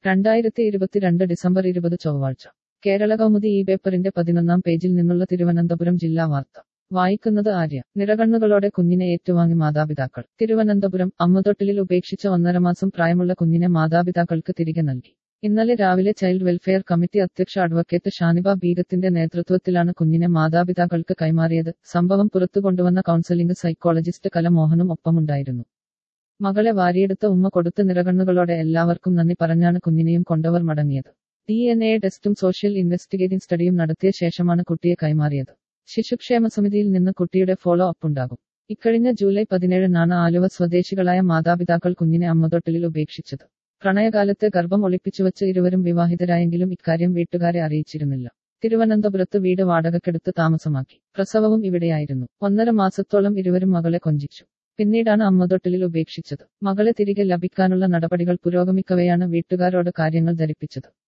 രണ്ടായിരത്തി ഇരുപത്തിരണ്ട് ഡിസംബർ ഇരുപത് ചൊവ്വാഴ്ച കേരള കൗമുദി ഈ പേപ്പറിന്റെ പതിനൊന്നാം പേജിൽ നിന്നുള്ള തിരുവനന്തപുരം ജില്ലാ വാർത്ത വായിക്കുന്നത് ആര്യ നിറകണ്ണുകളോടെ കുഞ്ഞിനെ ഏറ്റുവാങ്ങി മാതാപിതാക്കൾ തിരുവനന്തപുരം അമ്മതൊട്ടിലിൽ ഉപേക്ഷിച്ച ഒന്നര മാസം പ്രായമുള്ള കുഞ്ഞിനെ മാതാപിതാക്കൾക്ക് തിരികെ നൽകി ഇന്നലെ രാവിലെ ചൈൽഡ് വെൽഫെയർ കമ്മിറ്റി അധ്യക്ഷ അഡ്വക്കേറ്റ് ഷാനിബ ബീഗത്തിന്റെ നേതൃത്വത്തിലാണ് കുഞ്ഞിനെ മാതാപിതാക്കൾക്ക് കൈമാറിയത് സംഭവം പുറത്തു കൊണ്ടുവന്ന കൗൺസിലിംഗ് സൈക്കോളജിസ്റ്റ് കലമോഹനും ഒപ്പമുണ്ടായിരുന്നു മകളെ വാരിയെടുത്ത ഉമ്മ കൊടുത്ത നിറകണ്ണുകളോടെ എല്ലാവർക്കും നന്ദി പറഞ്ഞാണ് കുഞ്ഞിനെയും കൊണ്ടവർ മടങ്ങിയത് ഡി എൻ എ ടെസ്റ്റും സോഷ്യൽ ഇൻവെസ്റ്റിഗേറ്റിംഗ് സ്റ്റഡിയും നടത്തിയ ശേഷമാണ് കുട്ടിയെ കൈമാറിയത് ശിശുക്ഷേമ സമിതിയിൽ നിന്ന് കുട്ടിയുടെ ഫോളോ അപ്പ് ഉണ്ടാകും ഇക്കഴിഞ്ഞ ജൂലൈ പതിനേഴിനാണ് ആലുവ സ്വദേശികളായ മാതാപിതാക്കൾ കുഞ്ഞിനെ അമ്മതൊട്ടിലിൽ ഉപേക്ഷിച്ചത് പ്രണയകാലത്തെ ഗർഭം ഒളിപ്പിച്ചുവച്ച് ഇരുവരും വിവാഹിതരായെങ്കിലും ഇക്കാര്യം വീട്ടുകാരെ അറിയിച്ചിരുന്നില്ല തിരുവനന്തപുരത്ത് വീട് വാടകക്കെടുത്ത് താമസമാക്കി പ്രസവവും ഇവിടെയായിരുന്നു ഒന്നര മാസത്തോളം ഇരുവരും മകളെ കൊഞ്ചിച്ചു പിന്നീടാണ് അമ്മതൊട്ടിലിൽ ഉപേക്ഷിച്ചത് മകളെ തിരികെ ലഭിക്കാനുള്ള നടപടികൾ പുരോഗമിക്കവെയാണ് വീട്ടുകാരോട് കാര്യങ്ങൾ ധരിപ്പിച്ചത്